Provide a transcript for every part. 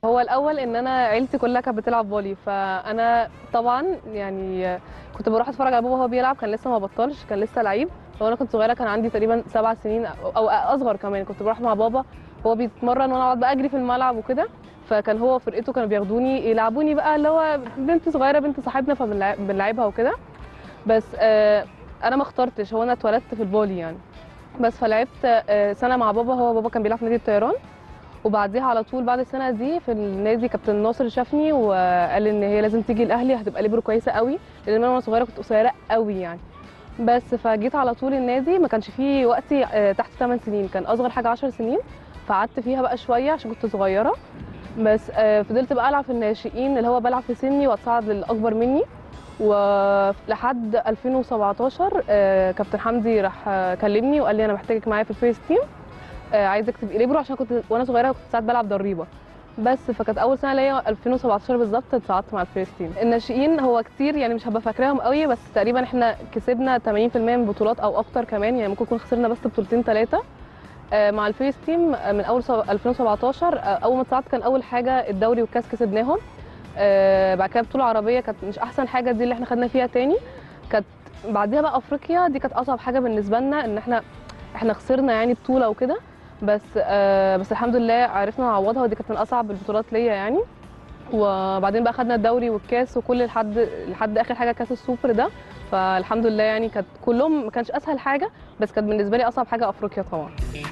هو الاول ان انا عيلتي كلها كانت بتلعب فولي فانا طبعا يعني كنت بروح اتفرج على بابا وهو بيلعب كان لسه ما بطلش كان لسه لعيب وانا كنت صغيره كان عندي تقريبا سبع سنين او اصغر كمان كنت بروح مع بابا هو بيتمرن وانا اقعد بقى اجري في الملعب وكده فكان هو وفرقته كانوا بياخدوني يلعبوني بقى اللي هو بنت صغيره بنت صاحبنا فبنلعبها وكده بس آه انا ما اخترتش هو انا اتولدت في الفولي يعني بس فلعبت آه سنه مع بابا هو بابا كان بيلعب في نادي الطيران وبعديها على طول بعد السنه دي في النادي كابتن ناصر شافني وقال ان هي لازم تيجي الاهلي هتبقى ليبرو كويسه قوي لان انا وانا صغيره كنت قصيره قوي يعني بس فجيت على طول النادي ما كانش فيه وقتي تحت 8 سنين كان اصغر حاجه 10 سنين فقعدت فيها بقى شويه عشان كنت صغيره بس فضلت بقى العب في الناشئين اللي هو بلعب في سني واتصعد للاكبر مني ولحد 2017 كابتن حمدي راح كلمني وقال لي انا محتاجك معايا في الفيرست تيم عايزك تبقي ليبرو عشان كنت وانا صغيره كنت ساعات بلعب ضريبه بس فكانت اول سنه ليا 2017 بالظبط اتصعدت مع الفيرست تيم الناشئين هو كتير يعني مش هبقى فاكراهم قوي بس تقريبا احنا كسبنا 80% من البطولات او اكتر كمان يعني ممكن نكون خسرنا بس بطولتين ثلاثه مع الفيرست تيم من اول 2017 اول ما اتصعدت كان اول حاجه الدوري والكاس كسبناهم بعد كده بطوله عربيه كانت مش احسن حاجه دي اللي احنا خدنا فيها تاني كانت بعديها بقى افريقيا دي كانت اصعب حاجه بالنسبه لنا ان احنا احنا خسرنا يعني بطوله وكده بس آه بس الحمد لله عرفنا نعوضها ودي كانت من اصعب البطولات ليا يعني وبعدين بقى خدنا الدوري والكاس وكل لحد لحد اخر حاجه كاس السوبر ده فالحمد لله يعني كانت كلهم ما كانش اسهل حاجه بس كانت بالنسبه لي اصعب حاجه افريقيا طبعا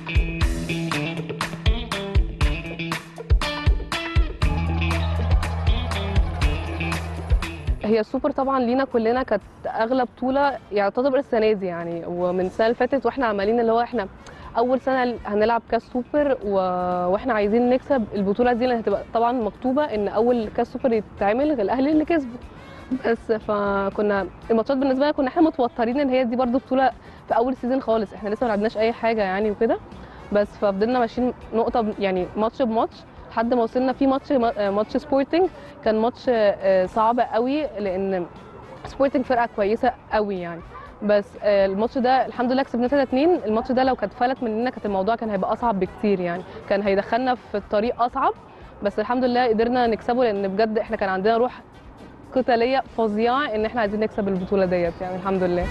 هي السوبر طبعا لينا كلنا كانت اغلى بطوله يعني تعتبر السنه دي يعني ومن السنه اللي فاتت واحنا عمالين اللي هو احنا اول سنه هنلعب كاس سوبر و... واحنا عايزين نكسب البطوله دي لان هتبقى طبعا مكتوبه ان اول كاس سوبر يتعمل الاهلي اللي كسبه بس فكنا الماتشات بالنسبه لنا كنا احنا متوترين ان هي دي برده بطوله في اول سيزون خالص احنا لسه ما لعبناش اي حاجه يعني وكده بس ففضلنا ماشيين نقطه ب... يعني ماتش بماتش لحد ما وصلنا في ماتش ماتش سبورتنج كان ماتش صعب قوي لان سبورتنج فرقه كويسه قوي يعني بس الماتش ده الحمد لله كسبنا 3 2 الماتش ده لو كانت فلت مننا كانت الموضوع كان هيبقى اصعب بكتير يعني كان هيدخلنا في الطريق اصعب بس الحمد لله قدرنا نكسبه لان بجد احنا كان عندنا روح قتاليه فظيعه ان احنا عايزين نكسب البطوله ديت يعني الحمد لله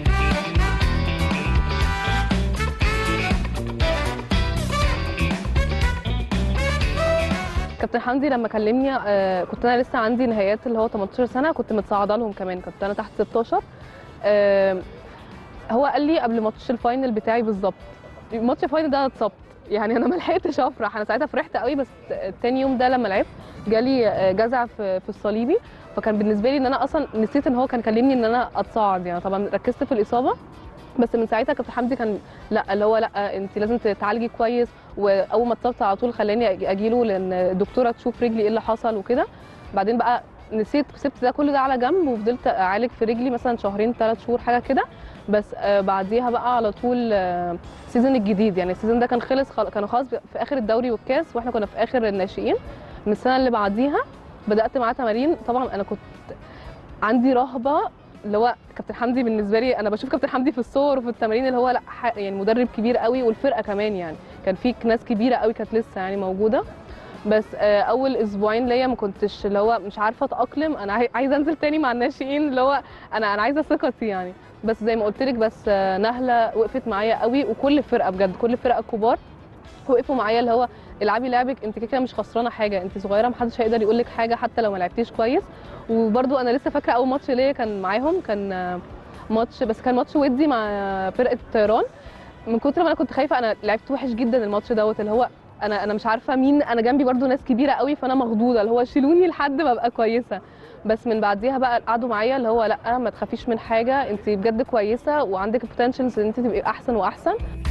كابتن حمدي لما كلمني آه كنت انا لسه عندي نهايات اللي هو 18 سنه كنت متصاعده لهم كمان كنت انا تحت 16 آه هو قال لي قبل ماتش الفاينل بتاعي بالظبط ماتش الفاينل ده اتصبت يعني انا ما لحقتش افرح انا ساعتها فرحت قوي بس تاني يوم ده لما لعبت جالي جزع في, في الصليبي فكان بالنسبه لي ان انا اصلا نسيت ان هو كان كلمني ان انا اتصاعد يعني طبعا ركزت في الاصابه بس من ساعتها كابتن حمدي كان لا اللي هو لا انت لازم تتعالجي كويس واول ما اتصبت على طول خلاني اجي له لان الدكتوره تشوف رجلي ايه اللي حصل وكده بعدين بقى نسيت سبت ده كل ده على جنب وفضلت اعالج في رجلي مثلا شهرين ثلاث شهور حاجه كده بس آه بعديها بقى على طول آه السيزون الجديد يعني السيزون ده كان خلص خل... كانوا خلاص في اخر الدوري والكاس واحنا كنا في اخر الناشئين من السنه اللي بعديها بدات معاه تمارين طبعا انا كنت عندي رهبه اللي هو كابتن حمدي بالنسبه لي انا بشوف كابتن حمدي في الصور وفي التمارين اللي هو لا يعني مدرب كبير قوي والفرقه كمان يعني كان في ناس كبيره قوي كانت لسه يعني موجوده بس اول اسبوعين ليا ما كنتش اللي هو مش عارفه اتاقلم انا عايزه انزل تاني مع الناشئين اللي هو انا انا عايزه ثقتي يعني بس زي ما قلت لك بس نهله وقفت معايا قوي وكل الفرقه بجد كل الفرقه الكبار وقفوا معايا اللي هو العبي لعبك انت كده مش خسرانه حاجه انت صغيره محدش هيقدر يقول لك حاجه حتى لو ما لعبتيش كويس وبرده انا لسه فاكره اول ماتش ليا كان معاهم كان ماتش بس كان ماتش ودي مع فرقه الطيران من كتر ما انا كنت خايفه انا لعبت وحش جدا الماتش دوت اللي هو انا انا مش عارفه مين انا جنبي برده ناس كبيره قوي فانا مخضوضه اللي هو شيلوني لحد ما ابقى كويسه بس من بعديها بقى قعدوا معايا اللي هو لا ما تخافيش من حاجه انت بجد كويسه وعندك البوتنشلز ان انت تبقي احسن واحسن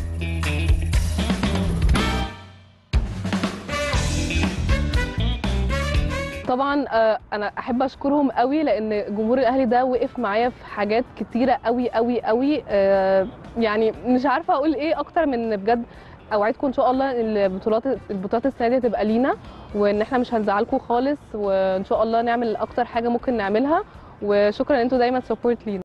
طبعا انا احب اشكرهم قوي لان جمهور الاهلي ده وقف معايا في حاجات كتيره قوي قوي قوي يعني مش عارفه اقول ايه اكتر من بجد اوعدكم ان شاء الله البطولات البطولات السنه دي هتبقى لينا وان احنا مش هنزعلكم خالص وان شاء الله نعمل اكتر حاجه ممكن نعملها وشكرا ان انتوا دايما سبورت لينا